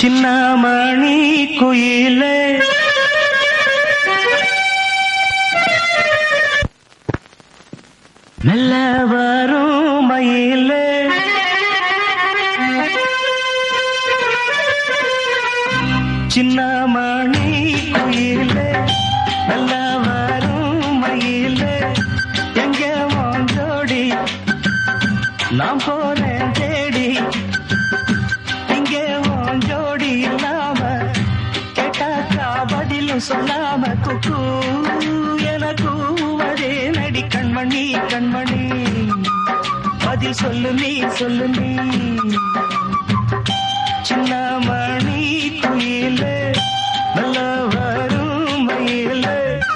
சின்னமணி குயிலே மெல்ல வரும் மயிலே சின்னமணி குயிலே மெல்ல வரும் மயிலே எங்க வாஞ்சோடி நான் போறேன் தேடி இங்கே உன் ஜோடி இல்லாம கேட்டாக்கா பதிலும் சொல்லாம குக்கு எனக்கு அதே நடி கண்மணி கண்மணி பதில் சொல்லு நீ சொல்லு நீ சின்ன மணி குயிலே நல்ல வரும் மயிலே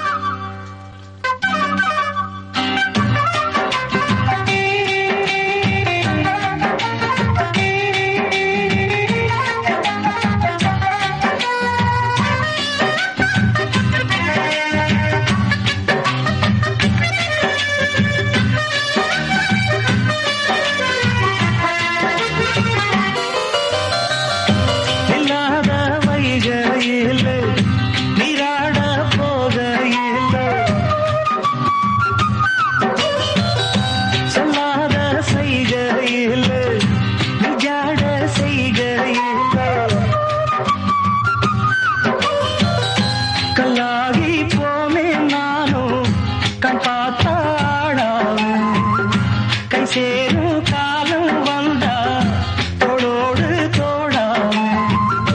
இல்லாத வைகையில் நீராட போகையில் சொல்லாத செய்கையில் நிஜாட செய்கையில் கல்லாகி போமே நானும் கண் பார்த்தாடாவேன் கை சேரும் காலம் வந்தா தோளோடு தோடாவேன்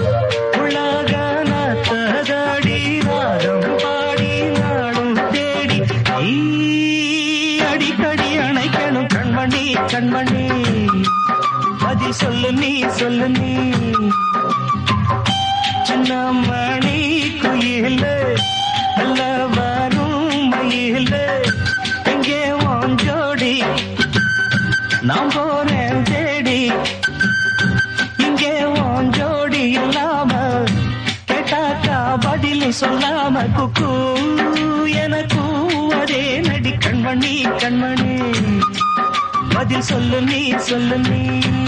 உலகனத்ததடி ராகம் பாடி நாடும் தேடி நீ அடிக்கடி அணைக்கணும் கண்மணி கண்மணி பதில் சொல்லு நீ சொல்லு நீ சின்ன மணி குயில நல்ல வரும் மயில எங்கே உன் ஜோடி நான் போறேன் தேடி இங்கே உன் ஜோடி இல்லாம கேட்டாக்கா பதில் சொல்லாம குக்கு எனக்கு அதே நடி கண்மணி கண்மணி பதில் சொல்லு நீ சொல்லு நீ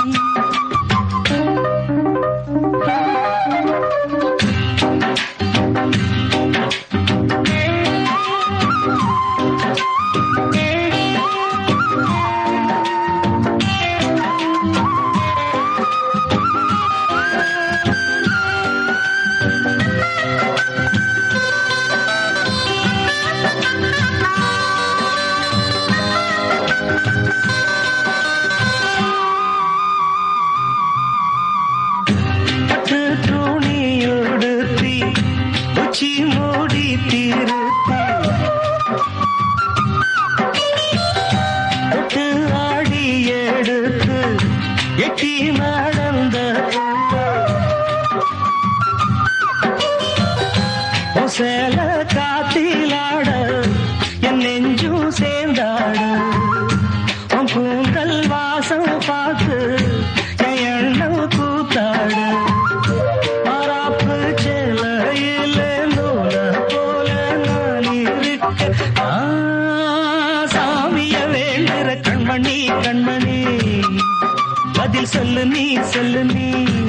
பட்டு துணியுடுத்தி உச்சி மூடி தீர்த்தி தொட்டு ஆடி எடுத்து எட்டி நடந்த சேல காத்திலாட என் நெஞ்சும் சேர்ந்தாட உன் கூந்தல் வாசம் பார்த்து என் எண்ணம் கூத்தாட மராப்பு செலையில நூல போல நான் இருக்க ஆ, சாமிய வேண்டுற கண்மணி கண்மணி பதில் சொல்லு நீ சொல்லு நீ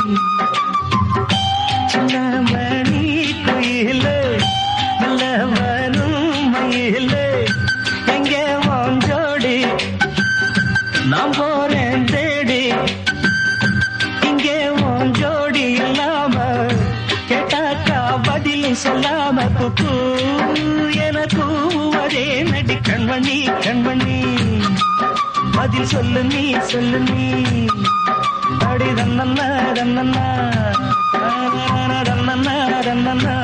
சின்ன மணி குயில நல்ல வரும் மயில எங்கே உன் ஜோடி நான் போறேன் தேடி இங்கே உன் ஜோடி இல்லாம கேட்டாக்கா பதில் சொல்லாம குக்கு எனக்கு அதே நடி கண்மணி கண்மணி பதில் சொல்லு நீ சொல்லு நீ அடி தன்னண்ணா தன்னண்ணா தன்னண்ணா தன்னண்ணா